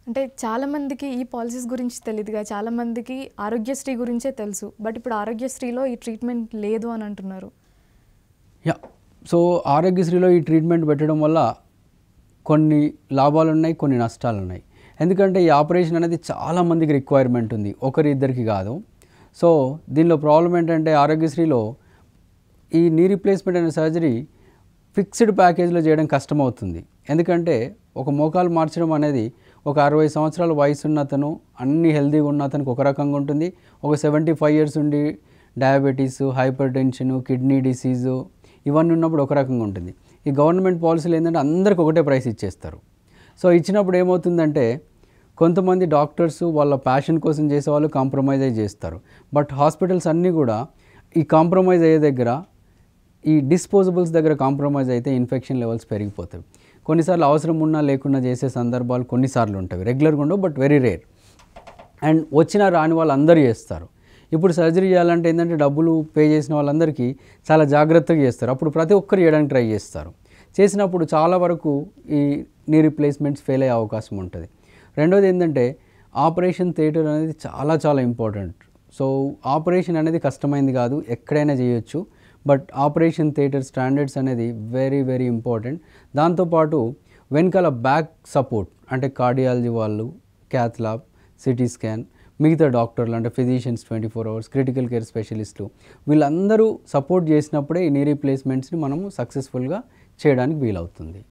అంటే చాలామందికి ఈ పాలసీస్ గురించి తెలియదుగా చాలామందికి ఆరోగ్యశ్రీ గురించే తెలుసు బట్ ఇప్పుడు ఆరోగ్యశ్రీలో ఈ ట్రీట్మెంట్ లేదు అని అంటున్నారు యా సో ఆరోగ్యశ్రీలో ఈ ట్రీట్మెంట్ పెట్టడం వల్ల కొన్ని లాభాలు ఉన్నాయి కొన్ని నష్టాలు ఉన్నాయి ఎందుకంటే ఈ ఆపరేషన్ అనేది చాలా మందికి రిక్వైర్మెంట్ ఉంది ఒకరి ఇద్దరికి కాదు సో దీనిలో ప్రాబ్లం ఏంటంటే ఆరోగ్యశ్రీలో ఈ నీ రీప్లేస్మెంట్ అనే సర్జరీ ఫిక్స్డ్ ప్యాకేజ్లో చేయడం కష్టమవుతుంది ఎందుకంటే ఒక మోకాలు మార్చడం అనేది ఒక అరవై సంవత్సరాల వయసు ఉన్న అతను అన్ని హెల్తీగా ఉన్న అతనికి ఒక రకంగా ఉంటుంది ఒక సెవెంటీ ఫైవ్ ఇయర్స్ ఉండి diabetes hypertension kidney disease ఇవన్నీ ఉన్నప్పుడు ఒక రకంగా ఉంటుంది ఈ గవర్నమెంట్ పాలసీలు ఏంటంటే అందరికి ఒకటే ప్రైస్ ఇచ్చేస్తారు సో ఇచ్చినప్పుడు ఏమవుతుందంటే కొంతమంది డాక్టర్స్ వాళ్ళ ప్యాషన్ కోసం చేసేవాళ్ళు కాంప్రమైజ్ అయ్యి చేస్తారు బట్ హాస్పిటల్స్ అన్నీ కూడా ఈ కాంప్రమైజ్ అయ్యే దగ్గర ఈ డిస్పోజబుల్స్ దగ్గర కాంప్రమైజ్ అయితే ఇన్ఫెక్షన్ లెవెల్స్ పెరిగిపోతాయి కొన్నిసార్లు అవసరం ఉన్నా లేకున్నా చేసే సందర్భాలు కొన్నిసార్లు ఉంటాయి రెగ్యులర్గా ఉండవు బట్ వెరీ రేర్ అండ్ వచ్చిన రాని వాళ్ళు అందరూ చేస్తారు ఇప్పుడు సర్జరీ చేయాలంటే ఏంటంటే డబ్బులు పే చేసిన వాళ్ళందరికీ చాలా జాగ్రత్తగా చేస్తారు అప్పుడు ప్రతి ఒక్కరు చేయడానికి ట్రై చేస్తారు చేసినప్పుడు చాలా వరకు ఈ నీ రీప్లేస్మెంట్స్ ఫెయిల్ అయ్యే అవకాశం ఉంటుంది రెండోది ఏంటంటే ఆపరేషన్ థియేటర్ అనేది చాలా చాలా ఇంపార్టెంట్ సో ఆపరేషన్ అనేది కష్టమైంది కాదు ఎక్కడైనా చేయొచ్చు బట్ ఆపరేషన్ థియేటర్ స్టాండర్డ్స్ అనేది వెరీ వెరీ ఇంపార్టెంట్ దాంతోపాటు వెనకాల బ్యాక్ సపోర్ట్ అంటే కార్డియాలజీ వాళ్ళు క్యాత్ ల్యాబ్ సిటీ స్కాన్ మిగతా డాక్టర్లు అంటే physicians twenty four hours critical care స్పెషలిస్టులు వీళ్ళందరూ సపోర్ట్ చేసినప్పుడే ఈ నీ రీప్లేస్మెంట్స్ని మనము సక్సెస్ఫుల్గా చేయడానికి వీలవుతుంది